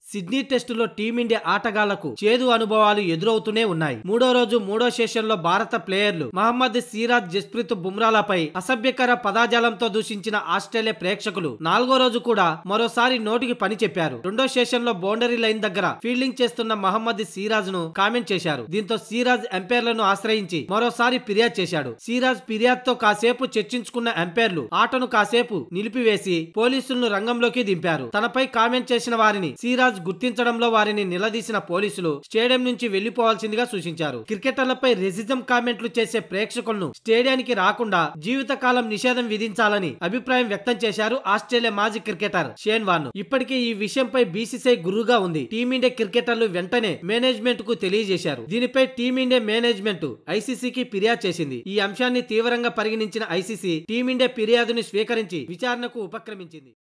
Sydney టెస్టులో team India ఆటగాళ్లకు చేదు అనుభవాలు ఎదురవుతూనే ఉన్నాయి మూడో రోజు మూడో సెషన్లో భారత ప్లేయర్లు మహమ్మద్ సిరాజ్ జస్ప్రీత్ బుమ్రాలపై అసభ్యకర పదాజాలంతో దూషించిన ఆస్ట్రేలియా ప్రేక్షకులు నాలుగో రోజు కూడా మరోసారి నోటికి పని చెప్పారు రెండో సెషన్ లో బౌండరీ లైన్ దగ్గర ఫీల్డింగ్ చేస్తున్న మహమ్మద్ సిరాజ్ ను కామెంట్ చేశారు దీంతో సిరాజ్ ఎంపైర్లను ఆశ్రయించి మరోసారి ఫిర్యాదు చేశాడు సిరాజ్ ఫిర్యాదుతో కాసేపు చర్చించుకున్న ఎంపైర్లు ఆటను కాసేపు నిలిపివేసి పోలీసులను రంగంలోకి దింపారు తనపై కామెంట్ చేసిన వారిని సిరాజ్ గుర్తించడంలో వారిని నిలదీసిన పోలీసులు స్టేడియం నుంచి వెళ్లిపోవాల్సిందిగా సూచించారు క్రికెటర్లపై రెసిజం కామెంట్లు చేసే ప్రేక్షకులను స్టేడియానికి రాకుండా జీవితకాలం నిషేధం విధించాలని అభిప్రాయం వ్యక్తం చేశారు ఆస్ట్రేలియా మాజీ క్రికెటర్ షేన్ వార్న్ ఇప్పటికే ఈ విషయంపై బీసీసీఐ గురుగా ఉంది టీమిండియా క్రికెటర్లు వెంటనే మేనేజ్మెంట్ కు తెలియజేశారు దీనిపై టీమిండియా మేనేజ్మెంట్ ఐసీసీకి ఫిర్యాదు చేసింది ఈ అంశాన్ని తీవ్రంగా పరిగణించిన ఐసీసీ టీమిండియా ఫిర్యాదుని స్వీకరించి విచారణకు ఉపక్రమించింది